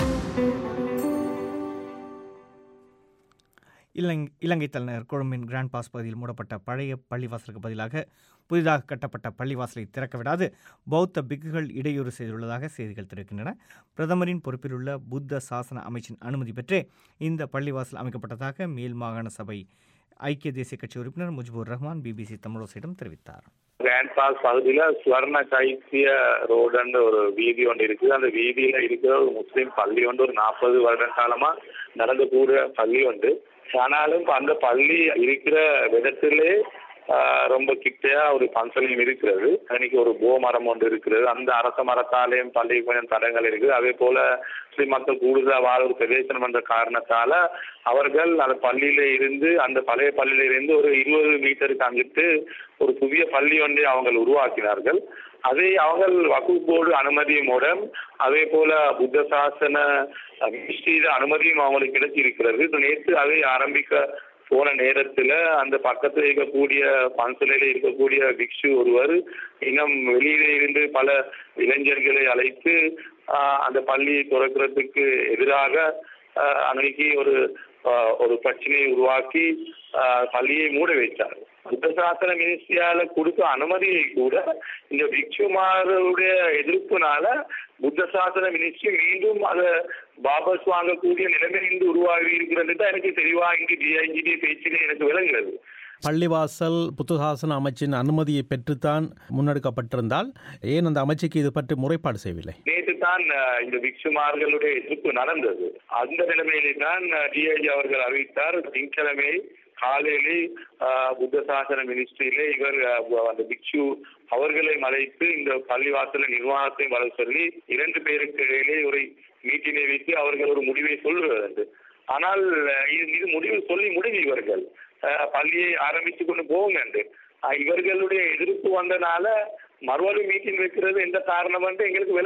இலங்கை இலங்கை தலைநகர் கொழும்பின் கிராண்ட் பாஸ் பகுதியில் மூடப்பட்ட பழைய பள்ளிவாசலுக்கு பதிலாக புதிதாக கட்டப்பட்ட பள்ளிவாசலை திறக்க விடாது பௌத்த பிக்குகள் இடையூறு செய்துள்ளதாக செய்திகள் தெரிவிக்கின்றன பிரதமரின் பொறுப்பில் உள்ள புத்த சாசன அமைச்சின் அனுமதி பெற்றே இந்த பள்ளிவாசல் அமைக்கப்பட்டதாக மேல் மாகாண சபை ஐக்கிய தேசிய கட்சி உறுப்பினர் முஜிபுர் ரஹ்மான் பிபிசி தமிழோசையிடம் தெரிவித்தார் கிராண்ட் பாஸ் பகுதியில சுவர்ண சைத்திய ரோடுன்ற ஒரு வீதி ஒன்று இருக்குது அந்த வீதியில இருக்கிற ஒரு முஸ்லீம் பள்ளி ஒன்று ஒரு நாற்பது வருட காலமா நடந்து கூடிய பள்ளி ஒன்று ஆனாலும் அந்த பள்ளி இருக்கிற விதத்திலே ஆஹ், ரொம்ப கிட்டையா ஒரு பன்சலையும் இருக்கிறது அன்னைக்கு ஒரு போ மரம் ஒன்று இருக்கிறது அந்த அரச மரத்தாலேயும் பள்ளி கொஞ்சம் தடங்கள் இருக்குது அதே போல முஸ்லிம் மக்கள் கூடுதல் வாழ ஒரு பிரதேசம் என்ற காரணத்தால அவர்கள் அந்த பள்ளியில இருந்து அந்த பழைய பள்ளியில இருந்து ஒரு இருபது மீட்டருக்கு அங்கிட்டு ஒரு புதிய பள்ளி ஒன்றை அவங்க உருவாக்கினார்கள் அதை அவங்கள் வகுப்பு போர்டு அனுமதியும் மூலம் அதே போல புத்த சாசன மினிஸ்ட்ரியில அனுமதியும் அவங்களுக்கு கிடைச்சிருக்கிறது இப்ப நேற்று அதை ஆரம்பிக்க போன நேரத்துல அந்த பக்கத்துல இருக்கக்கூடிய பன்சலையில இருக்கக்கூடிய பிக்ஷு ஒருவர் இன்னும் வெளியில இருந்து பல இளைஞர்களை அழைத்து ஆஹ், அந்த பள்ளியை திறக்கிறதுக்கு எதிராக ஆஹ், அன்னைக்கு ஒரு ஆஹ், ஒரு பிரச்சனையை உருவாக்கி ஆஹ், பள்ளியை மூட வைத்தார் புத்த சாசன மினிஸ்ட்ரியால கொடுத்த அனுமதியை கூட இந்த பிக்ஷுமாருடைய எதிர்ப்புனால புத்த சாசன மினிஸ்ட்ரி மீண்டும் அதை வாபஸ் வாங்கக்கூடிய நிலைமை இங்கு உருவாகி இருக்கிறது தான் எனக்கு தெளிவா இங்கு டிஐஜிடி பேச்சிலே எனக்கு விளங்குகிறது பள்ளிவாசல் புத்தசாசன அமைச்சின் அனுமதியை பெற்றுத்தான் முன்னெடுக்கப்பட்டிருந்தால் ஏன் அந்த அமைச்சுக்கு இது பற்றி முறைப்பாடு செய்யவில்லை நேற்று தான் அஹ், இந்த பிக்ஷுமார்களுடைய எதிர்ப்பு நடந்தது அந்த நிலைமையிலே தான் டிஐஜி அவர்கள் அறிவித்தார் திங்கட்கிழமை காலையிலே அஹ், புத்த சாசன மினிஸ்ட்ரியிலே இவர் அஹ், அந்த பிக்ஷு அவர்களை அழைத்து இந்த பள்ளிவாசல நிர்வாகத்தை வர சொல்லி இரண்டு பேருக்கு இடையிலே ஒரு மீட்டினை வைத்து அவர்கள் ஒரு முடிவை சொல்லுவது ஆனால் அஹ், இது இது முடிவு சொல்லி முடிவு இவர்கள் அஹ், பள்ளியை ஆரம்பித்து கொண்டு போவோம் என்று அஹ், இவர்களுடைய எதிர்ப்பு வந்தனால மறுபடியும் மீட்டிங் வைக்கிறது எந்த காரணம் என்று எங்களுக்கு விளங்கவில்லை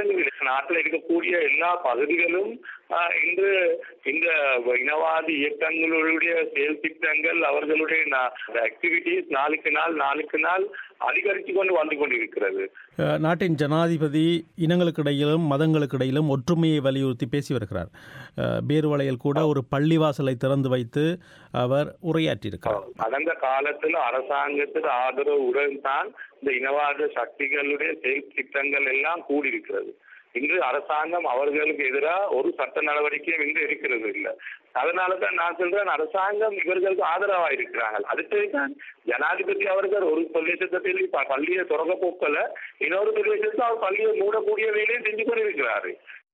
நாட்டில் இருக்கக்கூடிய எல்லா பகுதிகளும் ஆஹ், இன்று இந்த இனவாதி இயக்கங்களுடைய செயல் திட்டங்கள் அவர்களுடைய ஆக்டிவிட்டிஸ் நாளுக்கு நாள் நாளுக்கு நாள் அதிகரித்து கொண்டு வந்து கொண்டிருக்கிறது அஹ், நாட்டின் ஜனாதிபதி இனங்களுக்கிடையிலும் மதங்களுக்கிடையிலும் ஒற்றுமையை வலியுறுத்தி பேசி வருகிறார் அஹ், பேருவளையில் கூட ஒரு பள்ளிவாசலை திறந்து வைத்து அவர் உரையாற்றியிருக்கிறார் கடந்த காலத்தில் அரசாங்கத்தில் ஆதரவுடன் தான் இந்த இனவாத சக்திகளுடைய செயல் திட்டங்கள் எல்லாம் கூடியிருக்கிறது இன்று அரசாங்கம் அவர்களுக்கு எதிராக ஒரு சட்ட நடவடிக்கையும் இன்று இருக்கிறது இல்லை அதனால தான் நான் சொல்றேன் அரசாங்கம் இவர்களுக்கு ஆதரவா இருக்கிறார்கள் அடுத்தது தான் ஜனாதிபதி அவர்கள் ஒரு பிரதேசத்தில் ப- பள்ளியை திறக்க போக்கல இன்னொரு பிரதேசத்தில் அவர் பள்ளியை மூடக்கூடிய வேலையை செஞ்சு கொண்டிருக்கிறாரு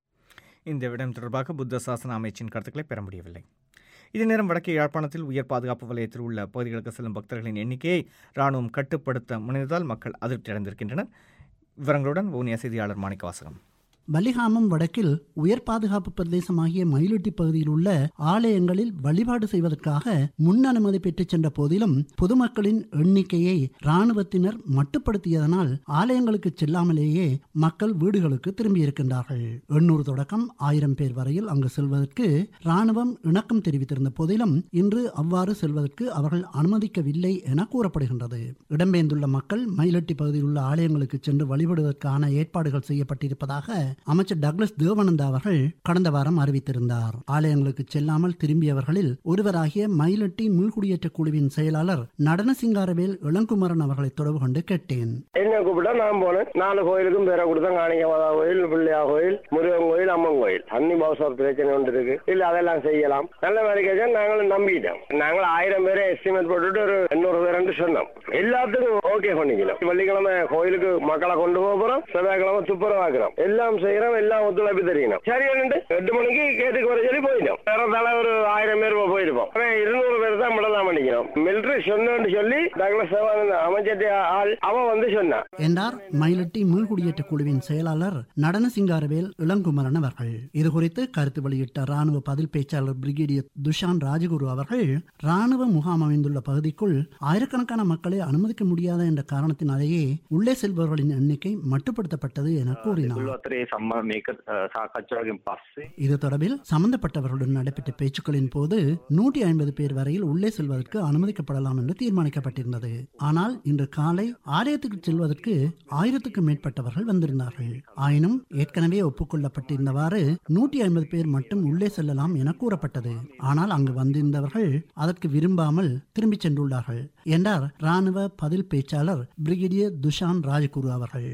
இந்த விடம் தொடர்பாக புத்த சாசன அமைச்சின் கருத்துக்களை பெற முடியவில்லை இதே நேரம் வடக்கே யாழ்ப்பாணத்தில் உயர் பாதுகாப்பு வலயத்தில் உள்ள பகுதிகளுக்கு செல்லும் பக்தர்களின் எண்ணிக்கையை ராணுவம் கட்டுப்படுத்த முனைந்ததால் மக்கள் அதிருப்தி அடைந்திருக்கின்றனர் விவரங்களுடன் வவுனியா செய்தியாளர் மாணிக்கவாசகம் வலிகாமம் வடக்கில் உயர் பாதுகாப்பு பிரதேசமாகிய மயிலட்டி பகுதியில் உள்ள ஆலயங்களில் வழிபாடு செய்வதற்காக முன் அனுமதி பெற்றுச் சென்ற போதிலும் பொதுமக்களின் எண்ணிக்கையை இராணுவத்தினர் மட்டுப்படுத்தியதனால் ஆலயங்களுக்கு செல்லாமலேயே மக்கள் வீடுகளுக்கு திரும்பியிருக்கின்றார்கள் எண்ணூறு தொடக்கம் ஆயிரம் பேர் வரையில் அங்கு செல்வதற்கு இராணுவம் இணக்கம் தெரிவித்திருந்த போதிலும் இன்று அவ்வாறு செல்வதற்கு அவர்கள் அனுமதிக்கவில்லை என கூறப்படுகின்றது இடம்பெயர்ந்துள்ள மக்கள் மயிலட்டி பகுதியில் உள்ள ஆலயங்களுக்கு சென்று வழிபடுவதற்கான ஏற்பாடுகள் செய்யப்பட்டிருப்பதாக அமைச்சர் டக்ளஸ் தேவானந்தா அவர்கள் கடந்த வாரம் அறிவித்திருந்தார் ஆலயங்களுக்கு செல்லாமல் திரும்பியவர்களில் ஒருவராகிய மயிலட்டி மீள்குடியேற்ற குழுவின் செயலாளர் நடன சிங்காரவேல் இளங்குமரன் அவர்களை தொடர்பு கொண்டு கேட்டேன் என்ன கூப்பிட்டா நான் போனேன் நாலு கோயிலுக்கும் பேரை கொடுத்தேன் காணிக்கமாதா கோயில் பிள்ளையா கோயில் முருகன் கோயில் அம்மன் கோயில் அன்னி பௌசர் பிரச்சனை ஒன்று இருக்கு இல்ல அதெல்லாம் செய்யலாம் நல்ல மாதிரி கேட்டா நாங்களும் நம்பிட்டோம் நாங்கள் ஆயிரம் பேரை எஸ்டிமேட் போட்டுட்டு ஒரு எண்ணூறு பேர் சொன்னோம் எல்லாத்துக்கும் ஓகே பண்ணிக்கலாம் வெள்ளிக்கிழமை கோயிலுக்கு மக்களை கொண்டு போக போறோம் செவ்வாய்க்கிழமை துப்புரவாக்குறோம் எல்லாம் செய்யறோம் எல்லாம் ஒத்துழைப்பு தெரியணும் சரி எட்டு மணிக்கு கேட்டுக்கு வர சொல்லி போயிட்டோம் வேறதால ஒரு ஆயிரம் பேர் போயிருப்போம் ஆனா இருநூறு பேர் தான் விடலாம் பண்ணிக்கிறோம் மிலிட்டரி சொன்னு சொல்லி டக்ளஸ் தேவானந்த அமைச்சர் ஆள் அவன் வந்து சொன்னான் என்றார் மயிலட்டி மீள்குடியேற்ற குழுவின் செயலாளர் நடன சிங்காரவேல் இளங்குமரன் அவர்கள் இது குறித்து கருத்து வெளியிட்ட ராணுவ பதில் பேச்சாளர் பிரிகேடியர் துஷான் ராஜகுரு அவர்கள் ராணுவ முகாம் அமைந்துள்ள பகுதிக்குள் ஆயிரக்கணக்கான மக்களை அனுமதிக்க முடியாத என்ற காரணத்தினாலேயே உள்ளே செல்பவர்களின் எண்ணிக்கை மட்டுப்படுத்தப்பட்டது என கூறினார் අතරේ සම්මා මේක අ, සාකච්ඡාවකින් පස්සේ இது தொடர்பில் சம்பந்தப்பட்டவர்களுடன் நடைபெற்ற பேச்சுக்களின் போது நூற்றி ஐம்பது பேர் வரையில் உள்ளே செல்வதற்கு அனுமதிக்கப்படலாம் என்று தீர்மானிக்கப்பட்டிருந்தது ஆனால் இன்று காலை ஆலயத்துக்கு செல்வதற்கு ஆயிரத்துக்கும் மேற்பட்டவர்கள் வந்திருந்தார்கள் ஆயினும் ஏற்கனவே ஒப்புக்கொள்ளப்பட்டிருந்தவாறு நூற்றி ஐம்பது பேர் மட்டும் உள்ளே செல்லலாம் என கூறப்பட்டது ஆனால் அங்கு வந்திருந்தவர்கள் அதற்கு விரும்பாமல் திரும்பிச் சென்றுள்ளார்கள் என்றார் ராணுவ பதில் பேச்சாளர் பிரிகேடியர் துஷான் ராஜகுரு அவர்கள்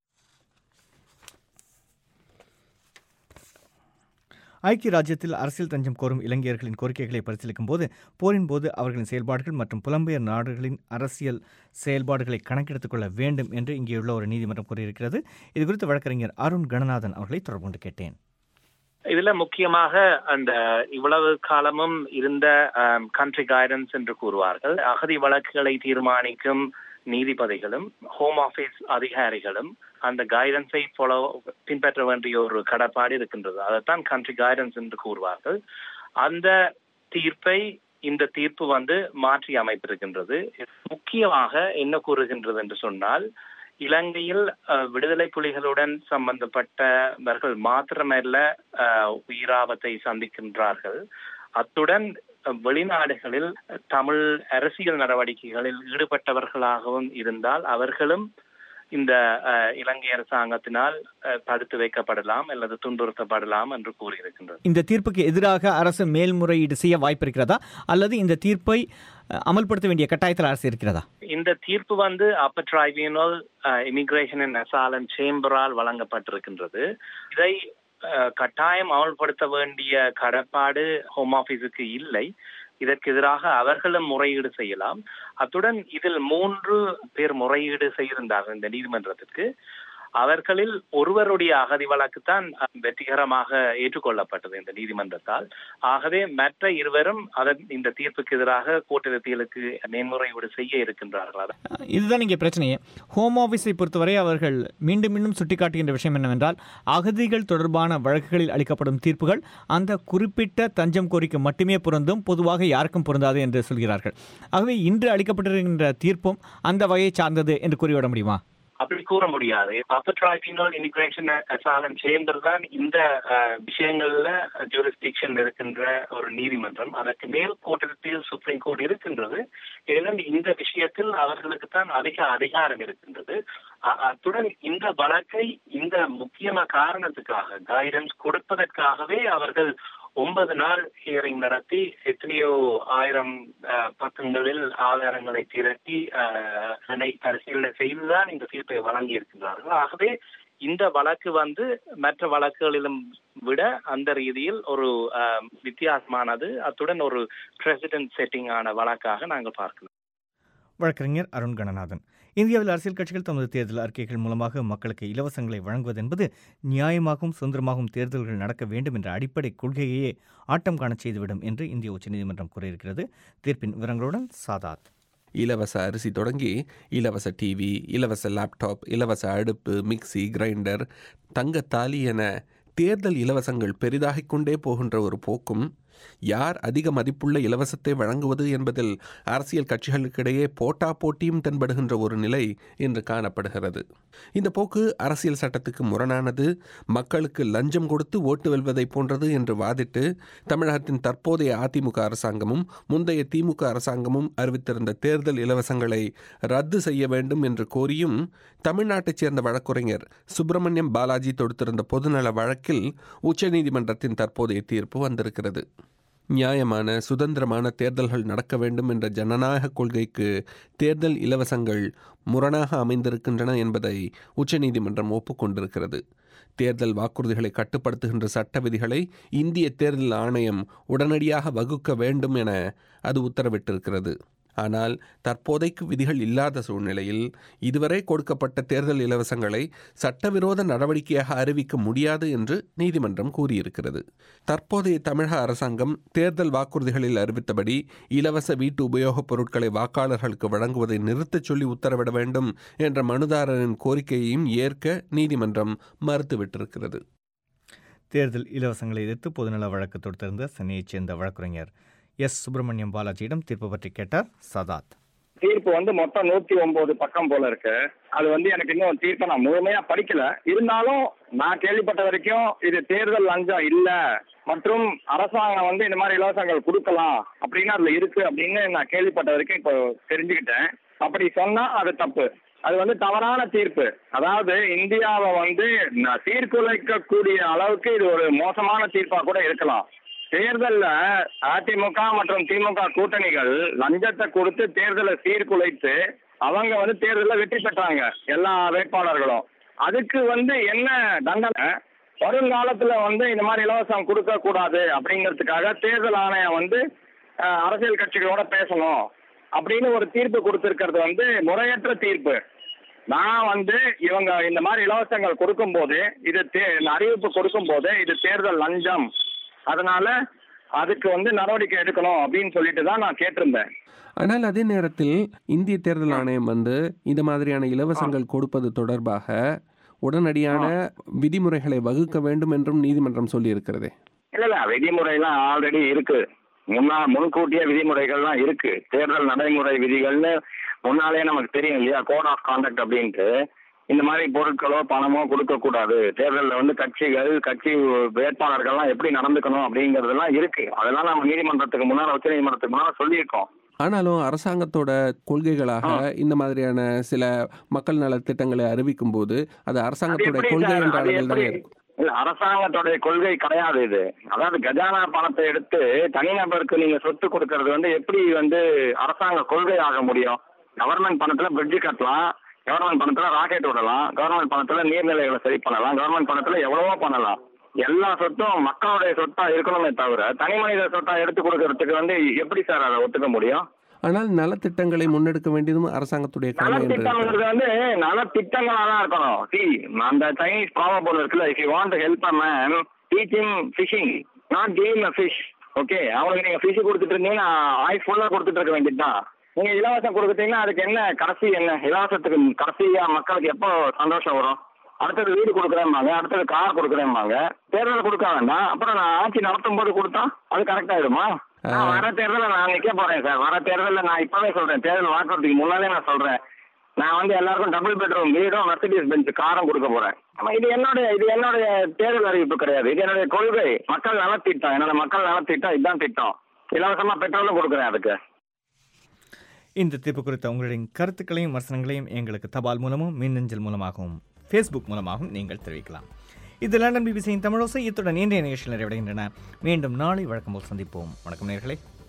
ஐக்கிய ராஜ்யத்தில் அரசியல் தஞ்சம் கோரும் இலங்கையர்களின் கோரிக்கைகளை பரிசீலிக்கும் போது போரின் போது அவர்களின் செயல்பாடுகள் மற்றும் புலம்பெயர் நாடுகளின் அரசியல் செயல்பாடுகளை கணக்கெடுத்துக் கொள்ள வேண்டும் என்று இங்கேயுள்ள ஒரு நீதிமன்றம் கூறியிருக்கிறது இது குறித்து வழக்கறிஞர் அருண் கணநாதன் அவர்களை தொடர்பு கொண்டு கேட்டேன் இதுல முக்கியமாக அந்த இவ்வளவு காலமும் இருந்த கண்ட்ரி கைடன்ஸ் என்று கூறுவார்கள் அகதி வழக்குகளை தீர்மானிக்கும் நீதிபதிகளும் ஹோம் ஆபீஸ் அதிகாரிகளும் அந்த கைடன்ஸை ஃபாலோ பின்பற்ற வேண்டிய ஒரு கடப்பாடு இருக்கின்றது அதைத்தான் கண்ட்ரி கைடன்ஸ் என்று கூறுவார்கள் அந்த தீர்ப்பை இந்த தீர்ப்பு வந்து மாற்றி அமைப்பிருக்கின்றது முக்கியமாக என்ன கூறுகின்றது என்று சொன்னால் இலங்கையில் அஹ், விடுதலை புலிகளுடன் சம்பந்தப்பட்டவர்கள் மாத்திரமல்ல அஹ், உயிராபத்தை சந்திக்கின்றார்கள் அத்துடன் அஹ், வெளிநாடுகளில் தமிழ் அரசியல் நடவடிக்கைகளில் ஈடுபட்டவர்களாகவும் இருந்தால் அவர்களும் இந்த அஹ், இலங்கை அரசாங்கத்தினால் அஹ், தடுத்து வைக்கப்படலாம் அல்லது துன்புறுத்தப்படலாம் என்று கூறியிருக்கின்றது இந்த தீர்ப்புக்கு எதிராக அரசு மேல்முறையீடு செய்ய வாய்ப்பு இருக்கிறதா அல்லது இந்த தீர்ப்பை அஹ், அமல்படுத்த வேண்டிய கட்டாயத்தில் அரசு இருக்கிறதா இந்த தீர்ப்பு வந்து upper tribunal immigration and asylum சேம்பரால் வழங்கப்பட்டிருக்கின்றது இதை அஹ், கட்டாயம் அமல்படுத்த வேண்டிய கடப்பாடு ஹோம் ஆபீஸுக்கு இல்லை இதற்கு எதிராக அவர்களும் முறையீடு செய்யலாம் அத்துடன் இதில் மூன்று பேர் முறையீடு செய்திருந்தார்கள் இந்த நீதிமன்றத்திற்கு அவர்களில் ஒருவருடைய அகதி வழக்கு தான் வெற்றிகரமாக ஏற்றுக்கொள்ளப்பட்டது இந்த நீதிமன்றத்தால் ஆகவே மற்ற இருவரும் அதன் இந்த தீர்ப்புக்கு எதிராக கூட்டத்திற்கு மேன்முறையீடு செய்ய இருக்கின்றார்கள் இதுதான் இங்கே பிரச்சனையே ஹோம் ஆஃபீஸை பொறுத்தவரை அவர்கள் மீண்டும் மீண்டும் சுட்டிக்காட்டுகின்ற விஷயம் என்னவென்றால் அகதிகள் தொடர்பான வழக்குகளில் அளிக்கப்படும் தீர்ப்புகள் அந்த குறிப்பிட்ட தஞ்சம் கோரிக்கை மட்டுமே பொருந்தும் பொதுவாக யாருக்கும் பொருந்தாது என்று சொல்கிறார்கள் ஆகவே இன்று அளிக்கப்பட்டிருக்கின்ற தீர்ப்பும் அந்த வகையை சார்ந்தது என்று கூறிவிட முடியுமா அப்படி கூற முடியாது upper tribunal immigration asylum chamber தான் இந்த அஹ், விஷயங்கள்ல ஜூரிஸ்டிக்ஷன் இருக்கின்ற ஒரு நீதிமன்றம் அதற்கு மேல் கோட்டத்தில் சுப்ரீம் கோர்ட் இருக்கின்றது எனவே இந்த விஷயத்தில் அவர்களுக்கு தான் அதிக அதிகாரம் இருக்கின்றது அ- அத்துடன் இந்த வழக்கை இந்த முக்கியமான காரணத்துக்காக கைடன்ஸ் கொடுப்பதற்காகவே அவர்கள் ஒன்பது நாள் ஹியரிங் நடத்தி எத்தனையோ ஆயிரம் அஹ், பக்கங்களில் ஆதாரங்களை திரட்டி அஹ், அதனை பரிசீலனை செய்துதான் இந்த தீர்ப்பை வழங்கி இருக்கின்றார்கள் ஆகவே இந்த வழக்கு வந்து மற்ற வழக்குகளிலும் விட அந்த ரீதியில் ஒரு அஹ், வித்தியாசமானது அத்துடன் ஒரு பிரசிடென்ட் செட்டிங் ஆன வழக்காக நாங்கள் பார்க்கலாம் வழக்கறிஞர் அருண் கணநாதன் இந்தியாவில் அரசியல் கட்சிகள் தமது தேர்தல் அறிக்கைகள் மூலமாக மக்களுக்கு இலவசங்களை வழங்குவது என்பது நியாயமாகவும் சுதந்திரமாகவும் தேர்தல்கள் நடக்க வேண்டும் என்ற அடிப்படை கொள்கையையே ஆட்டம் காணச் செய்துவிடும் என்று இந்திய உச்சநீதிமன்றம் கூறியிருக்கிறது தீர்ப்பின் விவரங்களுடன் சாதாத் இலவச அரிசி தொடங்கி இலவச டிவி இலவச லேப்டாப் இலவச அடுப்பு மிக்ஸி கிரைண்டர் தங்கத்தாலி என தேர்தல் இலவசங்கள் பெரிதாகிக் கொண்டே போகின்ற ஒரு போக்கும் யார் அதிக மதிப்புள்ள இலவசத்தை வழங்குவது என்பதில் அரசியல் கட்சிகளுக்கிடையே போட்டா போட்டியும் தென்படுகின்ற ஒரு நிலை இன்று காணப்படுகிறது இந்த போக்கு அரசியல் சட்டத்துக்கு முரணானது மக்களுக்கு லஞ்சம் கொடுத்து ஓட்டு வெல்வதை போன்றது என்று வாதிட்டு தமிழகத்தின் தற்போதைய அதிமுக அரசாங்கமும் முந்தைய திமுக அரசாங்கமும் அறிவித்திருந்த தேர்தல் இலவசங்களை ரத்து செய்ய வேண்டும் என்று கோரியும் தமிழ்நாட்டைச் சேர்ந்த வழக்குரைஞர் சுப்பிரமணியம் பாலாஜி தொடுத்திருந்த பொதுநல வழக்கில் உச்சநீதிமன்றத்தின் தற்போதைய தீர்ப்பு வந்திருக்கிறது நியாயமான சுதந்திரமான தேர்தல்கள் நடக்க வேண்டும் என்ற ஜனநாயக கொள்கைக்கு தேர்தல் இலவசங்கள் முரணாக அமைந்திருக்கின்றன என்பதை உச்சநீதிமன்றம் ஒப்புக்கொண்டிருக்கிறது தேர்தல் வாக்குறுதிகளை கட்டுப்படுத்துகின்ற சட்ட விதிகளை இந்திய தேர்தல் ஆணையம் உடனடியாக வகுக்க வேண்டும் என அது உத்தரவிட்டிருக்கிறது ஆனால் தற்போதைக்கு விதிகள் இல்லாத சூழ்நிலையில் இதுவரை கொடுக்கப்பட்ட தேர்தல் இலவசங்களை சட்டவிரோத நடவடிக்கையாக அறிவிக்க முடியாது என்று நீதிமன்றம் கூறியிருக்கிறது தற்போதைய தமிழக அரசாங்கம் தேர்தல் வாக்குறுதிகளில் அறிவித்தபடி இலவச வீட்டு உபயோகப் பொருட்களை வாக்காளர்களுக்கு வழங்குவதை நிறுத்தச் சொல்லி உத்தரவிட வேண்டும் என்ற மனுதாரரின் கோரிக்கையையும் ஏற்க நீதிமன்றம் மறுத்துவிட்டிருக்கிறது தேர்தல் இலவசங்களை எதிர்த்து பொதுநல வழக்கு தொடுத்திருந்த சென்னையைச் சேர்ந்த வழக்குரைஞர் எஸ் சுப்பிரமணியம் பாலாஜியிடம் தீர்ப்பு பற்றி கேட்டார் சதாத் தீர்ப்பு வந்து மொத்தம் நூத்தி ஒன்பது பக்கம் போல இருக்கு அது வந்து எனக்கு இன்னும் தீர்ப்பை நான் முழுமையா படிக்கல இருந்தாலும் நான் கேள்விப்பட்ட வரைக்கும் இது தேர்தல் லஞ்சம் இல்ல மற்றும் அரசாங்கம் வந்து இந்த மாதிரி இலவசங்கள் கொடுக்கலாம் அப்படின்னு அதுல இருக்கு அப்படின்னு நான் கேள்விப்பட்ட வரைக்கும் இப்போ தெரிஞ்சுக்கிட்டேன் அப்படி சொன்னா அது தப்பு அது வந்து தவறான தீர்ப்பு அதாவது இந்தியாவை வந்து ந- சீர்குலைக்கக்கூடிய அளவுக்கு இது ஒரு மோசமான தீர்ப்பா கூட இருக்கலாம் தேர்தல்ல அதிமுக மற்றும் திமுக கூட்டணிகள் லஞ்சத்தை கொடுத்து தேர்தலை சீர்குலைத்து அவங்க வந்து தேர்தலில் வெற்றி பெற்றாங்க எல்லா வேட்பாளர்களும் அதுக்கு வந்து என்ன தண்டனை வருங்காலத்துல வந்து இந்த மாதிரி இலவசம் கொடுக்க கூடாது அப்படிங்கிறதுக்காக தேர்தல் ஆணையம் வந்து அஹ், அரசியல் கட்சிகளோட பேசணும் அப்படின்னு ஒரு தீர்ப்பு கொடுத்திருக்கிறது வந்து முறையற்ற தீர்ப்பு நான் வந்து இவங்க இந்த மாதிரி இலவசங்கள் கொடுக்கும்போது இது தே- இந்த அறிவிப்பு கொடுக்கும்போது இது தேர்தல் லஞ்சம் அதனால அதுக்கு வந்து நடவடிக்கை எடுக்கணும் அப்படின்னு சொல்லிட்டு தான் நான் கேட்டிருந்தேன் ஆனால் அதே நேரத்தில் இந்திய தேர்தல் ஆணையம் வந்து இந்த மாதிரியான இலவசங்கள் கொடுப்பது தொடர்பாக உடனடியான விதிமுறைகளை வகுக்க வேண்டும் என்றும் நீதிமன்றம் சொல்லியிருக்கிறதே இல்ல இல்ல விதிமுறைலாம் ஆல்ரெடி இருக்கு முன்னா முன்கூட்டிய விதிமுறைகள்லாம் இருக்கு தேர்தல் நடைமுறை விதிகள்னு முன்னாலே நமக்கு தெரியும் இல்லையா கோட் ஆஃப் கான்டக்ட் அப்படின்ட்டு இந்த மாதிரி பொருட்களோ பணமோ கொடுக்க கூடாது தேர்தலில் வந்து கட்சிகள் கட்சி வேட்பாளர்கள்லாம் எப்படி நடந்துக்கணும் அப்படிங்கறதெல்லாம் இருக்கு அதெல்லாம் நம்ம நீதிமன்றத்துக்கு முன்னால உச்ச நீதிமன்றத்துக்கு முன்னால சொல்லியிருக்கோம் ஆனாலும் அரசாங்கத்தோட கொள்கைகளாக இந்த மாதிரியான சில மக்கள் நல திட்டங்களை அறிவிக்கும் போது அது அரசாங்கத்தோட எப்படி கொள்கை சார்? என்ற அது அளவில் எப்படி? தான் இருக்கும் இல்ல அரசாங்கத்துடைய கொள்கை கிடையாது இது அதாவது கஜானா பணத்தை எடுத்து தனிநபருக்கு நீங்க சொத்து கொடுக்கறது வந்து எப்படி வந்து அரசாங்க கொள்கை ஆக முடியும் கவர்மெண்ட் பணத்துல பிரிட்ஜ் கட்டலாம் கவர்மெண்ட் பணத்துல ராக்கெட் விடலாம் கவர்மெண்ட் பணத்துல நீர்நிலைகளை சரி பண்ணலாம் கவர்மெண்ட் பணத்துல எவ்வளவோ பண்ணலாம் எல்லா சொத்தும் மக்களுடைய சொத்தா இருக்கணுமே தவிர தனி மனித சொத்தா எடுத்து கொடுக்கறதுக்கு வந்து எப்படி சார் அதை ஒத்துக்க முடியும் ஆனால் நலத்திட்டங்களை முன்னெடுக்க வேண்டியதும் அரசாங்கத்துடைய கடமை என்று இருக்கிறது. நலத்திட்டம்ங்கிறது வந்து நலத்திட்டங்களா தான் இருக்கணும் சி அந்த சைனீஸ் ப்ராபம் ஒன்று இருக்குல்ல if you want help a man teaching fishing not giving a fish okay அவங்களுக்கு நீங்க ஃபிஷ் கொடுத்துட்டு இருந்தீங்கன்னா ஆய் ஃபுல்லா கொடுத்துட்டு இருக்க வேண்டியதுதான் நீங்க இலவசம் கொடுத்துட்டீங்கன்னா அதுக்கு என்ன கடைசி என்ன இலவசத்துக்கு கடைசியா மக்களுக்கு எப்போ சந்தோஷம் வரும் அடுத்தது வீடு கொடுக்குறேன்பாங்க அடுத்தது கார் கொடுக்குறேன்பாங்க தேர்தல் கொடுக்க வேண்டாம் அப்புறம் நான் ஆட்சி நடத்தும் போது கொடுத்தா அது கரெக்ட் ஆயிடுமா நான் வர தேர்தலில் நான் நிக்க போறேன் சார் வர தேர்தலில் நான் இப்பவே சொல்றேன் தேர்தல் வாக்குறதுக்கு முன்னாலே நான் சொல்றேன் நான் வந்து எல்லாருக்கும் டபுள் பெட்ரூம் வீடும் மெர்சடிஸ் பெஞ்ச் காரும் கொடுக்க போறேன் ஆமா இது என்னுடைய இது என்னுடைய தேர்தல் அறிவிப்பு கிடையாது இது என்னுடைய கொள்கை மக்கள் நலத்திட்டம் என்னோட மக்கள் நலத்திட்டம் இதுதான் திட்டம் இலவசமா பெட்ரோலும் கொடுக்குறேன் அதுக்கு இந்த தீர்ப்பு குறித்த உங்களின் கருத்துக்களையும் விமர்சனங்களையும் எங்களுக்கு தபால் மூலமும் மின்னஞ்சல் மூலமாகவும் ஃபேஸ்புக் மூலமாகவும் நீங்கள் தெரிவிக்கலாம் இது லண்டன் பிபிசியின் தமிழோசை இத்துடன் இன்றைய நிகழ்ச்சியில் நிறைவடைகின்றன மீண்டும் நாளை வழக்கம் போல் சந்திப்போம் வணக்கம் நேர்களே